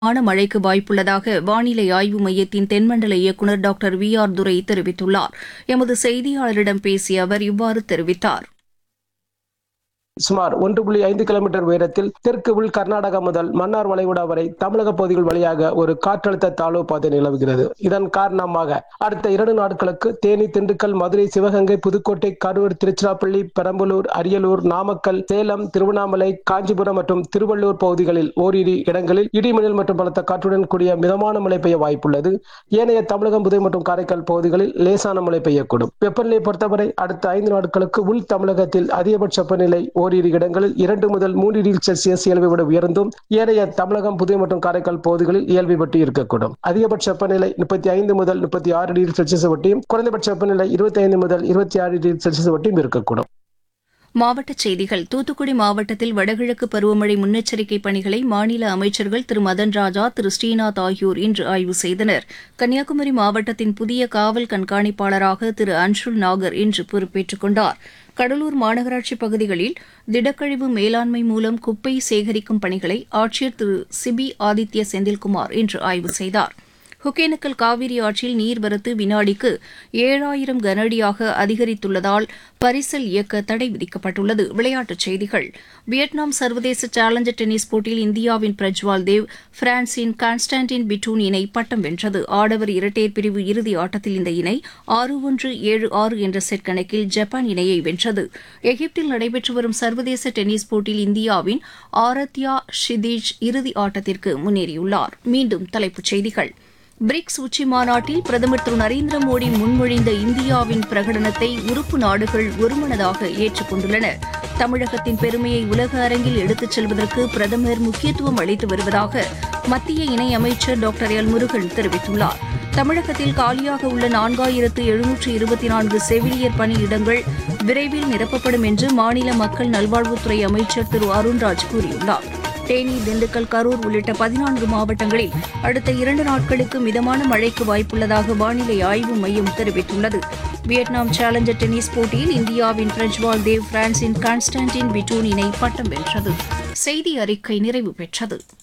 மிதமான மழைக்கு வாய்ப்புள்ளதாக வானிலை ஆய்வு மையத்தின் தென்மண்டல இயக்குநர் டாக்டர் வி ஆர் துரை தெரிவித்துள்ளார் எமது செய்தியாளரிடம் பேசிய அவர் இவ்வாறு தெரிவித்தார் சுமார் ஒன்று புள்ளி ஐந்து கிலோமீட்டர் உயரத்தில் தெற்கு உள் கர்நாடகா முதல் மன்னார் வளைகுடா வரை தமிழக பகுதிகள் வழியாக ஒரு காற்றழுத்த தாழ்வு பாதை நிலவுகிறது இதன் காரணமாக அடுத்த இரண்டு நாட்களுக்கு தேனி திண்டுக்கல் மதுரை சிவகங்கை புதுக்கோட்டை கரூர் திருச்சிராப்பள்ளி பெரம்பலூர் அரியலூர் நாமக்கல் சேலம் திருவண்ணாமலை காஞ்சிபுரம் மற்றும் திருவள்ளூர் பகுதிகளில் ஓரிரு இடங்களில் இடிமின்னல் மற்றும் பலத்த காற்றுடன் கூடிய மிதமான மழை பெய்ய வாய்ப்புள்ளது ஏனைய தமிழகம் புதுவை மற்றும் காரைக்கால் பகுதிகளில் லேசான மழை பெய்யக்கூடும் வெப்பநிலையை பொறுத்தவரை அடுத்த ஐந்து நாட்களுக்கு உள் தமிழகத்தில் அதிகபட்ச வெப்பநிலை ஓரிரு இடங்களில் இரண்டு முதல் மூன்று டிகிரி செல்சியஸ் இயல்பை விட உயர்ந்தும் ஏனைய தமிழகம் புதுவை மற்றும் காரைக்கால் பகுதிகளில் இயல்பை பற்றி இருக்கக்கூடும் அதிகபட்ச வெப்பநிலை முப்பத்தி ஐந்து முதல் முப்பத்தி ஆறு டிகிரி செல்சியஸ் வட்டியும் குறைந்தபட்ச வெப்பநிலை இருபத்தி ஐந்து முதல் இருபத்தி ஆறு டிகிரி செல்சியஸ் வட்டியும் இருக்கக்கூடும் மாவட்டச் செய்திகள் தூத்துக்குடி மாவட்டத்தில் வடகிழக்கு பருவமழை முன்னெச்சரிக்கை பணிகளை மாநில அமைச்சர்கள் திரு மதன் ராஜா திரு ஸ்ரீநாத் ஆகியோர் இன்று ஆய்வு செய்தனர் கன்னியாகுமரி மாவட்டத்தின் புதிய காவல் கண்காணிப்பாளராக திரு அன்ஷுல் நாகர் இன்று பொறுப்பேற்றுக் கொண்டார் கடலூர் மாநகராட்சி பகுதிகளில் திடக்கழிவு மேலாண்மை மூலம் குப்பை சேகரிக்கும் பணிகளை ஆட்சியர் திரு சிபி ஆதித்ய செந்தில்குமார் இன்று ஆய்வு செய்தார் ஒகேனக்கல் காவிரி ஆற்றில் நீர்வரத்து வினாடிக்கு ஏழாயிரம் கனஅடியாக அதிகரித்துள்ளதால் பரிசல் இயக்க தடை விதிக்கப்பட்டுள்ளது விளையாட்டுச் செய்திகள் வியட்நாம் சர்வதேச சேலஞ்சர் டென்னிஸ் போட்டியில் இந்தியாவின் பிரஜ்வால் தேவ் பிரான்சின் கான்ஸ்டான்டின் பிட்டூன் இணை பட்டம் வென்றது ஆடவர் இரட்டையர் பிரிவு இறுதி ஆட்டத்தில் இந்த இணை ஆறு ஒன்று ஏழு ஆறு என்ற செட் கணக்கில் ஜப்பான் இணையை வென்றது எகிப்தில் நடைபெற்று வரும் சர்வதேச டென்னிஸ் போட்டியில் இந்தியாவின் ஆரத்யா ஷிதீஜ் இறுதி ஆட்டத்திற்கு முன்னேறியுள்ளார் மீண்டும் தலைப்புச் செய்திகள் பிரிக்ஸ் உச்சி மாநாட்டில் பிரதமர் திரு நரேந்திர மோடி முன்மொழிந்த இந்தியாவின் பிரகடனத்தை உறுப்பு நாடுகள் ஒருமனதாக ஏற்றுக்கொண்டுள்ளன தமிழகத்தின் பெருமையை உலக அரங்கில் எடுத்துச் செல்வதற்கு பிரதமர் முக்கியத்துவம் அளித்து வருவதாக மத்திய இணையமைச்சர் டாக்டர் எல் முருகன் தெரிவித்துள்ளார் தமிழகத்தில் காலியாக உள்ள நான்காயிரத்து எழுநூற்று இருபத்தி நான்கு செவிலியர் பணியிடங்கள் விரைவில் நிரப்பப்படும் என்று மாநில மக்கள் நல்வாழ்வுத்துறை அமைச்சர் திரு அருண்ராஜ் கூறியுள்ளார் தேனி திண்டுக்கல் கரூர் உள்ளிட்ட பதினான்கு மாவட்டங்களில் அடுத்த இரண்டு நாட்களுக்கு மிதமான மழைக்கு வாய்ப்புள்ளதாக வானிலை ஆய்வு மையம் தெரிவித்துள்ளது வியட்நாம் சேலஞ்சர் டென்னிஸ் போட்டியில் இந்தியாவின் பிரஜ்வால் தேவ் பிரான்சின் கான்ஸ்டான்டின் பிட்டூன் இணை பட்டம் வென்றது செய்தி அறிக்கை நிறைவு பெற்றது